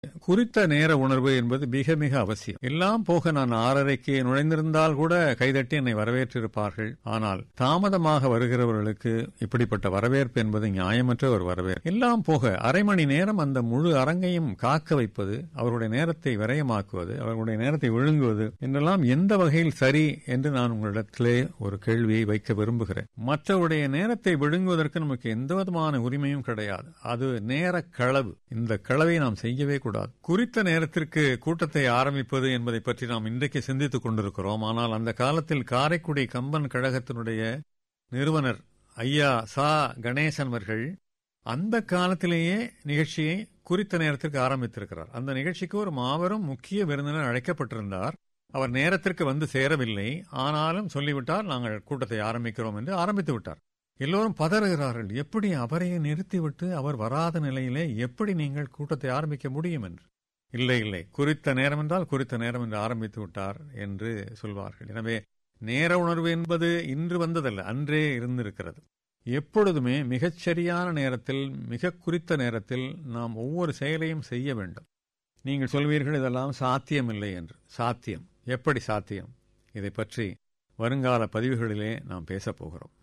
குறித்த நேர உணர்வு என்பது மிக மிக அவசியம் எல்லாம் போக நான் ஆறரைக்கு நுழைந்திருந்தால் கூட கைதட்டி என்னை வரவேற்றிருப்பார்கள் ஆனால் தாமதமாக வருகிறவர்களுக்கு இப்படிப்பட்ட வரவேற்பு என்பது நியாயமற்ற ஒரு வரவேற்பு எல்லாம் போக அரை மணி நேரம் அந்த முழு அரங்கையும் காக்க வைப்பது அவருடைய நேரத்தை விரயமாக்குவது அவர்களுடைய நேரத்தை விழுங்குவது என்றெல்லாம் எந்த வகையில் சரி என்று நான் உங்களிடத்திலே ஒரு கேள்வியை வைக்க விரும்புகிறேன் மற்றவருடைய நேரத்தை விழுங்குவதற்கு நமக்கு எந்த விதமான உரிமையும் கிடையாது அது நேர களவு இந்த களவை நாம் செய்யவே கூடாது குறித்த நேரத்திற்கு கூட்டத்தை ஆரம்பிப்பது என்பதை பற்றி நாம் இன்றைக்கு சிந்தித்துக் கொண்டிருக்கிறோம் ஆனால் அந்த காலத்தில் காரைக்குடி கம்பன் கழகத்தினுடைய நிறுவனர் ஐயா சா கணேசன் அவர்கள் அந்த காலத்திலேயே நிகழ்ச்சியை குறித்த நேரத்திற்கு ஆரம்பித்திருக்கிறார் அந்த நிகழ்ச்சிக்கு ஒரு மாபெரும் முக்கிய விருந்தினர் அழைக்கப்பட்டிருந்தார் அவர் நேரத்திற்கு வந்து சேரவில்லை ஆனாலும் சொல்லிவிட்டார் நாங்கள் கூட்டத்தை ஆரம்பிக்கிறோம் என்று ஆரம்பித்து விட்டார் எல்லோரும் பதறுகிறார்கள் எப்படி அவரையே நிறுத்திவிட்டு அவர் வராத நிலையிலே எப்படி நீங்கள் கூட்டத்தை ஆரம்பிக்க முடியும் என்று இல்லை இல்லை குறித்த நேரம் என்றால் குறித்த நேரம் என்று ஆரம்பித்து விட்டார் என்று சொல்வார்கள் எனவே நேர உணர்வு என்பது இன்று வந்ததல்ல அன்றே இருந்திருக்கிறது எப்பொழுதுமே மிகச்சரியான நேரத்தில் மிக குறித்த நேரத்தில் நாம் ஒவ்வொரு செயலையும் செய்ய வேண்டும் நீங்கள் சொல்வீர்கள் இதெல்லாம் சாத்தியமில்லை என்று சாத்தியம் எப்படி சாத்தியம் இதை பற்றி வருங்கால பதிவுகளிலே நாம் பேசப் போகிறோம்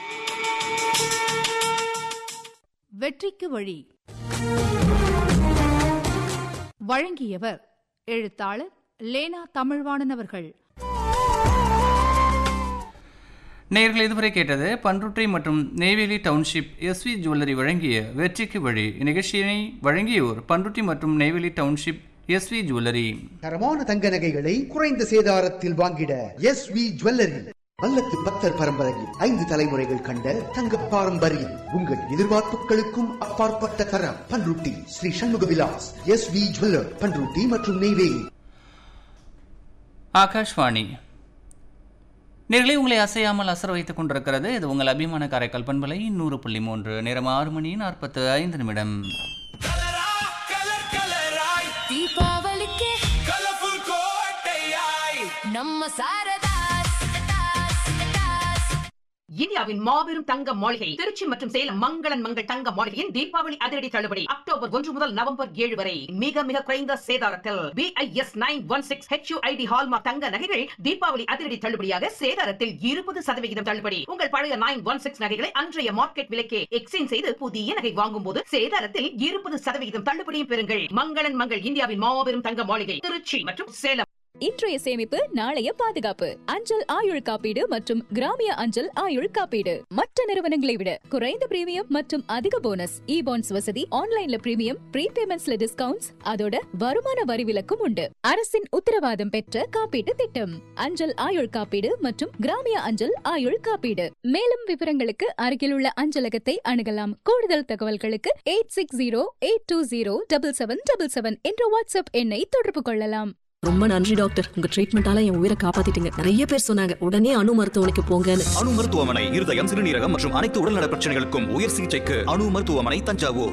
வெற்றிக்கு வழி வழங்கியவர் எழுத்தாளர் லேனா தமிழ்வாணன் அவர்கள் நேயர்கள் இதுவரை கேட்டது பன்ருட்டி மற்றும் நெய்வேலி டவுன்ஷிப் எஸ்வி ஜுவல்லரி வழங்கிய வெற்றிக்கு வழி இந்நிகழ்ச்சியினை வழங்கியோர் பன்ருட்டி மற்றும் நெய்வேலி டவுன்ஷிப் எஸ்வி ஜுவல்லரி தரமான தங்க நகைகளை குறைந்த சேதாரத்தில் வாங்கிட எஸ் வி ஜுவல்லரி வல்லத்து பக்தர் பரம்பரையில் ஐந்து தலைமுறைகள் கண்ட தங்க பாரம்பரியம் உங்கள் எதிர்பார்ப்புகளுக்கும் அப்பாற்பட்ட தரம் Panruti Sri Shanmuga Vilas S V jeweller Panruti மற்றும் நெய்வேலி ஆகாஷ்வாணி நேர்களை உங்களை அசையாமல் அசர வைத்துக் கொண்டிருக்கிறது இது உங்கள் அபிமான காரைக்கால் பண்பலை நூறு புள்ளி மூன்று நேரம் ஆறு மணி நாற்பத்து ஐந்து நிமிடம் தீபாவளிக்கு கலர்ஃபுல் கோட்டையாய் நம்ம சாரதாஸ் இந்தியாவின் மாபெரும் தங்க மாளிகை திருச்சி மற்றும் சேலம் மங்களன் மங்கள் தங்க மாளிகையின் தீபாவளி அதிரடி தள்ளுபடி அக்டோபர் ஒன்று முதல் நவம்பர் ஏழு வரை மிக மிக குறைந்த சேதாரத்தில் B I S nine one six H U I D hallmark தங்க நகைகள் தீபாவளி அதிரடி தள்ளுபடியாக சேதாரத்தில் இருபது சதவிகிதம் தள்ளுபடி உங்கள் பழைய நைன் ஒன் சிக்ஸ் நகைகளை அன்றைய மார்க்கெட் விலைக்கே எக்ஸ்சேஞ்ச் செய்து புதிய நகை வாங்கும் போது சேதாரத்தில் இருபது சதவிகிதம் தள்ளுபடியும் பெறுங்கள் மங்களன் மங்கள் இந்தியாவின் மாபெரும் தங்க மாளிகை திருச்சி மற்றும் சேலம் இன்றைய சேமிப்பு நாளைய பாதுகாப்பு அஞ்சல் ஆயுள் காப்பீடு மற்றும் கிராமிய அஞ்சல் ஆயுள் காப்பீடு மற்ற நிறுவனங்களை விட குறைந்த பிரீமியம் மற்றும் அதிக போனஸ் இ பாண்ட்ஸ் வசதி ஆன்லைன்ல பிரீமியம் ப்ரீபேமெண்ட்ஸ்ல டிஸ்கவுண்ட்ஸ் அதோட வருமான வரி விலக்கும் உண்டு அரசின் உத்தரவாதம் பெற்ற காப்பீட்டு திட்டம் அஞ்சல் ஆயுள் காப்பீடு மற்றும் கிராமிய அஞ்சல் ஆயுள் காப்பீடு மேலும் விவரங்களுக்கு அருகில் உள்ள அஞ்சலகத்தை அணுகலாம் கூடுதல் தகவல்களுக்கு eight six zero eight two zero double seven double seven என்ற வாட்ஸ்அப் எண்ணை தொடர்பு கொள்ளலாம் ரொம்ப நன்றி டாக்டர் உங்க ட்ரீட்மெண்டால என் உயிரை காப்பாத்திட்டீங்க நிறைய பேர் சொன்னாங்க உடனே அணு மருத்துவமனைக்கு போங்கன்னு அணு மருத்துவமனை இருதயம் சிறுநீரகம் மற்றும் அனைத்து உடல்நல பிரச்சனைகளுக்கும் உயர் சிகிச்சைக்கு அணு மருத்துவமனை தஞ்சாவூர்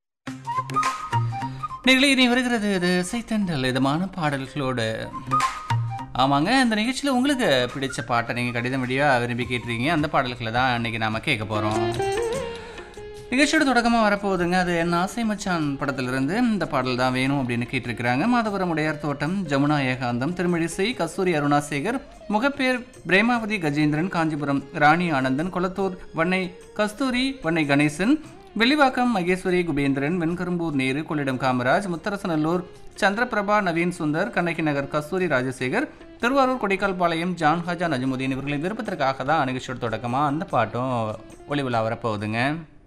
நேர்களை இனி வருகிறது இது சைத்தண்டல் இதமான பாடல்களோடு ஆமாங்க இந்த நிகழ்ச்சியில் உங்களுக்கு பிடிச்ச பாட்டை நீங்கள் கடிதம் வழியாக விரும்பி கேட்டிருக்கீங்க அந்த பாடல்களை தான் இன்னைக்கு நாம கேட்க போகிறோம் நிகழ்ச்சியோட தொடக்கமாக வரப்போகுதுங்க அது என் ஆசை மச்சான் படத்திலிருந்து இந்த பாடல் தான் வேணும் அப்படின்னு கேட்டிருக்கிறாங்க மாதவரம் உடையார் தோட்டம் ஜமுனா ஏகாந்தம் திருமழிசை கஸ்தூரி அருணாசேகர் முகப்பேர் பிரேமாவதி கஜேந்திரன் காஞ்சிபுரம் ராணி ஆனந்தன் கொளத்தூர் வண்ணை கஸ்தூரி வண்ணை கணேசன் வெள்ளிவாக்கம் மகேஸ்வரி குபேந்திரன் வெண்கரும்பூர் நேரு கொள்ளிடம் காமராஜ் முத்தரசநல்லூர் சந்திரபிரபா நவீன் சுந்தர் கண்ணகி நகர் கஸ்தூரி ராஜசேகர் திருவாரூர் கொடிக்கால்பாளையம் ஜான் ஹஜா நஜமுதீன் இவர்களின் விருப்பத்திற்காக தான் நிகழ்ச்சியோட தொடக்கமாக அந்த பாட்டும் ஒளிவிழா வரப்போகுதுங்க